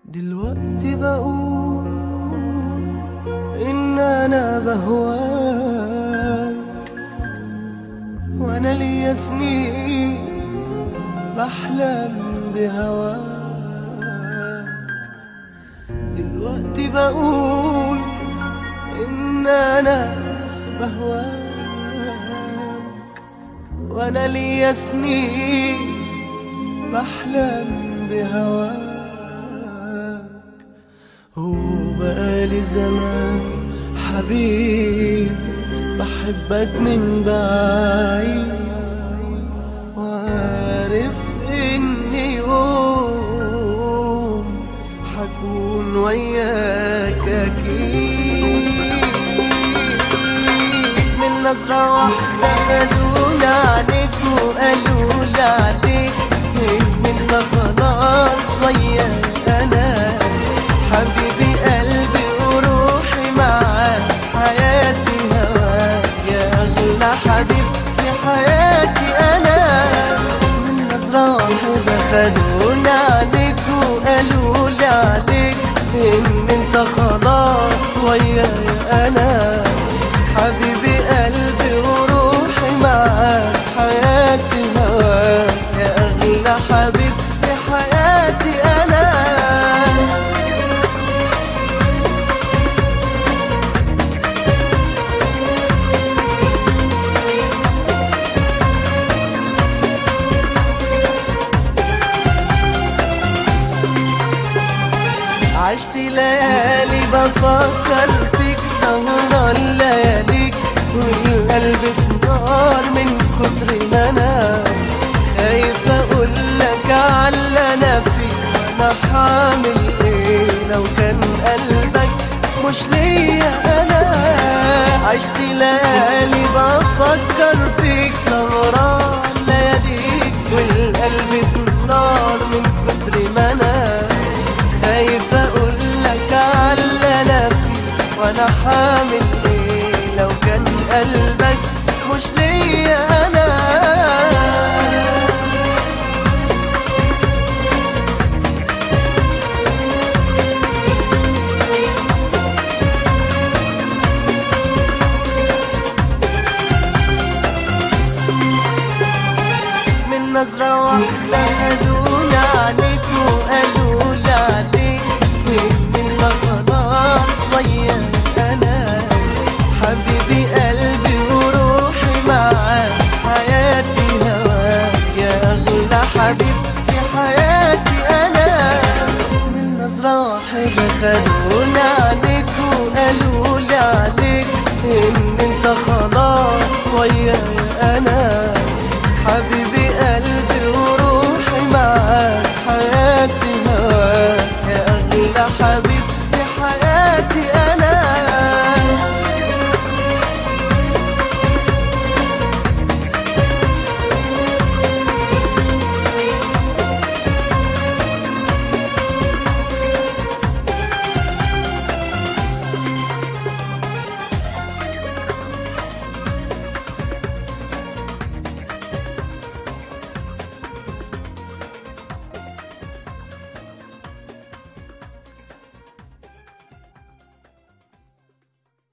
دلوقتي بقول إن أنا بهواك وأنا ليا سنين بحلم بهواك دلوقتي بقول إن أنا بهواك وأنا ليا سنين بحلم بهواك وبقالي زمان حبيب بحبك من بعيد وعارف إن يوم حكون وياك أكيد من نظرة واحدة خدونا عليك وقالوا لي عليك إن انت خلاص وياك أنا حبيبي قلبي وروحي معاك حياتي هواك يا أغلى حبيب في حياتي أنا من نظرة واحدة خدونا عليك وقالوا لي عليك إن أنت خلاص وياي أنا حبيبي قلبي وروحي معاك حياتي هواك يا أغلى حبيب في حياتي أنا عشت ليالي بفكر فيك سهران لياليك والقلب في نار من كتر ما انا خايف اقول لك على انا فيك وانا حامل ايه لو كان قلبك مش ليا انا عشت ليالي بفكر فيك سهران لياليك والقلب في نار من كتر ما انا خايف اقول لك على انا فيه وانا حامل ايه لو كان قلبك مش ليا انا من نظرة واحدة خدونا عليك وقالوا لي عليك إن انت خلاص وياي أنا حبيبي قلبي وروحي معاك حياتي هواك يا أغلى حبيب في حياتي أنا من نظرة واحدة خدونا عليك وقالوا لي عليك إن انت خلاص وياي